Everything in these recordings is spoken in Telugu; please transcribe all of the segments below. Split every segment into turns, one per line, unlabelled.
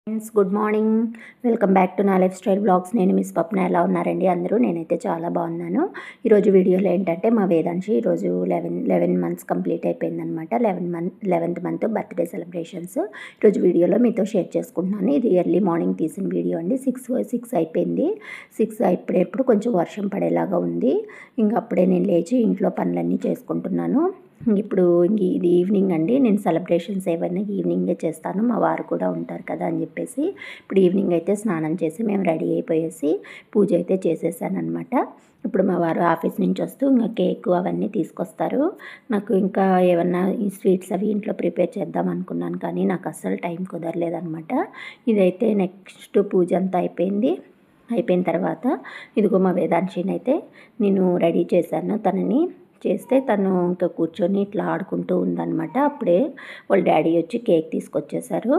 friends good morning welcome back to నా లైఫ్ స్టైల్ బ్లాగ్స్ నేను మిస్ పప్న ఎలా ఉన్నారండి అందరూ నేనైతే చాలా బాగున్నాను ఈరోజు వీడియోలో ఏంటంటే మా వేదాంశి ఈరోజు లెవెన్ లెవెన్ మంత్స్ కంప్లీట్ అయిపోయిందనమాట eleven month eleventh month birthday celebrations ఈరోజు వీడియోలో మీతో షేర్ చేసుకుంటున్నాను ఇది ఎర్లీ మార్నింగ్ తీసిన వీడియో అండి సిక్స్ సిక్స్ అయిపోయింది సిక్స్ అయిపోయేప్పుడు కొంచెం వర్షం పడేలాగా ఉంది ఇంకా అప్పుడే నేను లేచి ఇంట్లో పనులన్నీ చేసుకుంటున్నాను ఇప్పుడు ఇంక ఇది ఈవినింగ్ అండి నేను సెలబ్రేషన్స్ ఏవైనా ఈవినింగే చేస్తాను మా వారు కూడా ఉంటారు కదా అని చెప్పేసి ఇప్పుడు ఈవినింగ్ అయితే స్నానం చేసి మేము రెడీ అయిపోయేసి పూజ అయితే చేసేసాను అనమాట ఇప్పుడు మా వారు ఆఫీస్ నుంచి వస్తూ ఇంకా కేక్ అవన్నీ తీసుకొస్తారు నాకు ఇంకా ఏమన్నా ఈ స్వీట్స్ అవి ఇంట్లో ప్రిపేర్ చేద్దాం అనుకున్నాను కానీ నాకు అస్సలు టైం కుదరలేదనమాట ఇదైతే నెక్స్ట్ పూజ అంతా అయిపోయింది అయిపోయిన తర్వాత ఇదిగో మా వేదాంశిని అయితే నేను రెడీ చేశాను తనని చేస్తే తను ఇంకా కూర్చొని ఇట్లా ఆడుకుంటూ ఉందన్నమాట అప్పుడే వాళ్ళ డాడీ వచ్చి కేక్ తీసుకొచ్చేసారు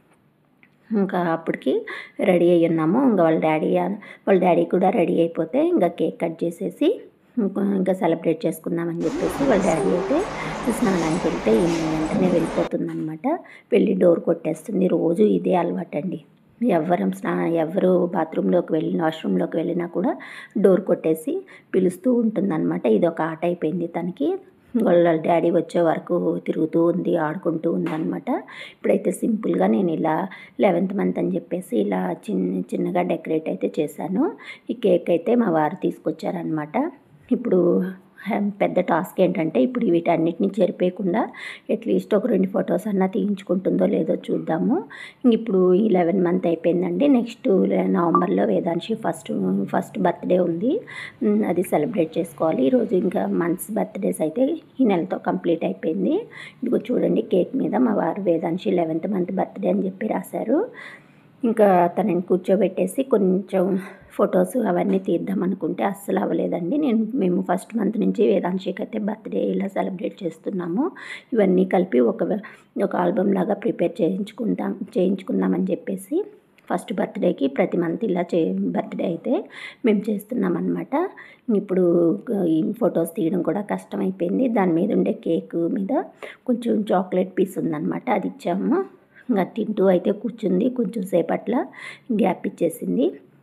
ఇంకా అప్పటికి రెడీ అయ్యి ఉన్నాము ఇంకా వాళ్ళ డాడీ వాళ్ళ డాడీ కూడా రెడీ అయిపోతే ఇంకా కేక్ కట్ చేసేసి ఇంకా సెలబ్రేట్ చేసుకుందామని చెప్పేసి వాళ్ళ డాడీ అయితే స్నానానికి వెళ్తే ఈవినింగ్ వెంటనే వెళ్ళిపోతుందన్నమాట వెళ్ళి డోర్ కొట్టేస్తుంది రోజు ఇదే అలవాటండి ఎవరు స్నా ఎవరు బాత్రూంలోకి వెళ్ళిన వాష్రూమ్లోకి వెళ్ళినా కూడా డోర్ కొట్టేసి పిలుస్తూ ఉంటుందన్నమాట ఇది ఒక ఆట అయిపోయింది తనకి వాళ్ళ డాడీ వచ్చే వరకు తిరుగుతూ ఉంది ఆడుకుంటూ ఉందన్నమాట ఇప్పుడైతే సింపుల్గా నేను ఇలా లెవెన్త్ మంత్ అని చెప్పేసి ఇలా చిన్న చిన్నగా డెకరేట్ అయితే చేశాను ఈ కేక్ అయితే మా వారు తీసుకొచ్చారనమాట ఇప్పుడు పెద్ద టాస్క్ ఏంటంటే ఇప్పుడు వీటన్నిటిని చెరిపేయకుండా అట్లీస్ట్ ఒక రెండు ఫొటోస్ అన్నా తీయించుకుంటుందో లేదో చూద్దాము ఇప్పుడు ఈ లెవెన్ మంత్ అయిపోయిందండి నెక్స్ట్ నవంబర్లో వేదాంశి ఫస్ట్ ఫస్ట్ బర్త్డే ఉంది అది సెలబ్రేట్ చేసుకోవాలి ఈరోజు ఇంకా మంత్స్ బర్త్డేస్ అయితే ఈ నెలతో కంప్లీట్ అయిపోయింది ఇదిగో చూడండి కేక్ మీద మా వారు వేదాంశి లెవెన్త్ మంత్ బర్త్డే అని చెప్పి రాశారు ఇంకా తనని కూర్చోబెట్టేసి కొంచెం ఫొటోస్ అవన్నీ తీద్దాం అనుకుంటే అస్సలు అవ్వలేదండి నేను మేము ఫస్ట్ మంత్ నుంచి వేదాంశికి అయితే బర్త్డే ఇలా సెలబ్రేట్ చేస్తున్నాము ఇవన్నీ కలిపి ఒక ఒక ఆల్బమ్ లాగా ప్రిపేర్ చేయించుకుంటాం చేయించుకుందామని చెప్పేసి ఫస్ట్ బర్త్డేకి ప్రతి మంత్ ఇలా చే బర్త్డే అయితే మేము చేస్తున్నాం అనమాట ఇప్పుడు ఈ ఫొటోస్ తీయడం కూడా కష్టమైపోయింది దాని మీద ఉండే కేక్ మీద కొంచెం చాక్లెట్ పీస్ ఉందన్నమాట అది ఇచ్చాము ఇంకా తింటూ అయితే కూర్చుంది కొంచెం సేపట్ల గ్యాప్ ఇచ్చేసింది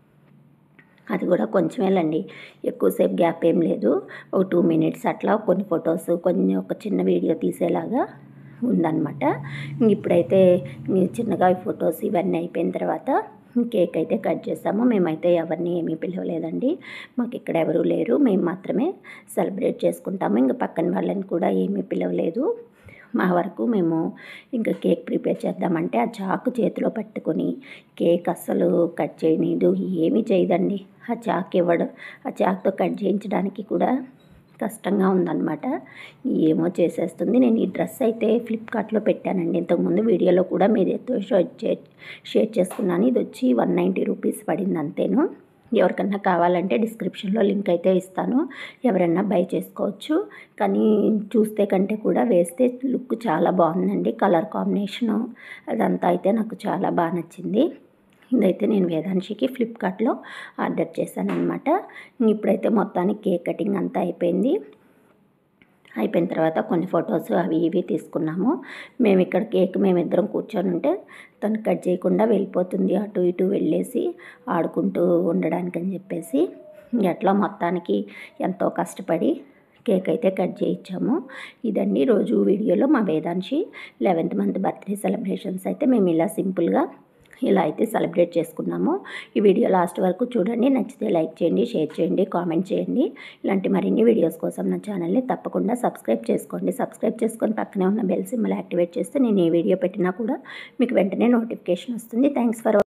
అది కూడా కొంచెమేలండి ఎక్కువసేపు గ్యాప్ ఏం లేదు ఒక టూ మినిట్స్ అట్లా కొన్ని ఫొటోస్ కొన్ని ఒక చిన్న వీడియో తీసేలాగా ఉందన్నమాట ఇప్పుడైతే చిన్నగా ఫొటోస్ ఇవన్నీ అయిపోయిన తర్వాత కేక్ అయితే కట్ చేసాము మేమైతే ఎవరిని ఏమీ పిలవలేదండి మాకు ఇక్కడ ఎవరు లేరు మేము మాత్రమే సెలబ్రేట్ చేసుకుంటాము ఇంకా పక్కన వాళ్ళని కూడా ఏమీ పిలవలేదు మా వరకు మేము ఇంకా కేక్ ప్రిపేర్ చేద్దామంటే ఆ చాకు చేతిలో పట్టుకొని కేక్ అస్సలు కట్ చేయనీదు ఏమీ చేయదండి ఆ చాకు ఇవ్వడం ఆ చాకుతో కట్ చేయించడానికి కూడా కష్టంగా ఉందన్నమాట ఏమో చేసేస్తుంది నేను ఈ డ్రెస్ అయితే ఫ్లిప్కార్ట్లో పెట్టానండి ఇంతకుముందు వీడియోలో కూడా మీతో షేర్ షేర్ చేసుకున్నాను ఇది వచ్చి వన్ నైంటీ రూపీస్ పడింది అంతేను ఎవరికన్నా కావాలంటే డిస్క్రిప్షన్లో లింక్ అయితే ఇస్తాను ఎవరైనా బై చేసుకోవచ్చు కానీ చూస్తే కంటే కూడా వేస్తే లుక్ చాలా బాగుందండి కలర్ కాంబినేషను అదంతా అయితే నాకు చాలా బాగా నచ్చింది ఇదైతే నేను వేదాంశికి ఫ్లిప్కార్ట్లో ఆర్డర్ చేశాను అనమాట ఇప్పుడైతే మొత్తానికి కేక్ కటింగ్ అంతా అయిపోయింది అయిపోయిన తర్వాత కొన్ని ఫొటోస్ అవి ఇవి తీసుకున్నాము మేము ఇక్కడ కేక్ మేమిద్దరం కూర్చొని ఉంటే తను కట్ చేయకుండా వెళ్ళిపోతుంది అటు ఇటు వెళ్ళేసి ఆడుకుంటూ ఉండడానికి అని చెప్పేసి ఎట్లా మొత్తానికి ఎంతో కష్టపడి కేక్ అయితే కట్ చేయించాము ఇదండి రోజు వీడియోలో మా Vedanshi eleventh month birthday celebrations అయితే మేము ఇలా సింపుల్గా ఇలా అయితే సెలబ్రేట్ చేసుకున్నాము ఈ వీడియో లాస్ట్ వరకు చూడండి నచ్చితే లైక్ చేయండి షేర్ చేయండి కామెంట్ చేయండి ఇలాంటి మరిన్ని వీడియోస్ కోసం నా ఛానల్ని తప్పకుండా సబ్స్క్రైబ్ చేసుకోండి సబ్స్క్రైబ్ చేసుకొని పక్కనే ఉన్న బెల్ సింబల్ యాక్టివేట్ చేస్తే నేను ఏ వీడియో పెట్టినా కూడా మీకు వెంటనే నోటిఫికేషన్ వస్తుంది థ్యాంక్స్ ఫర్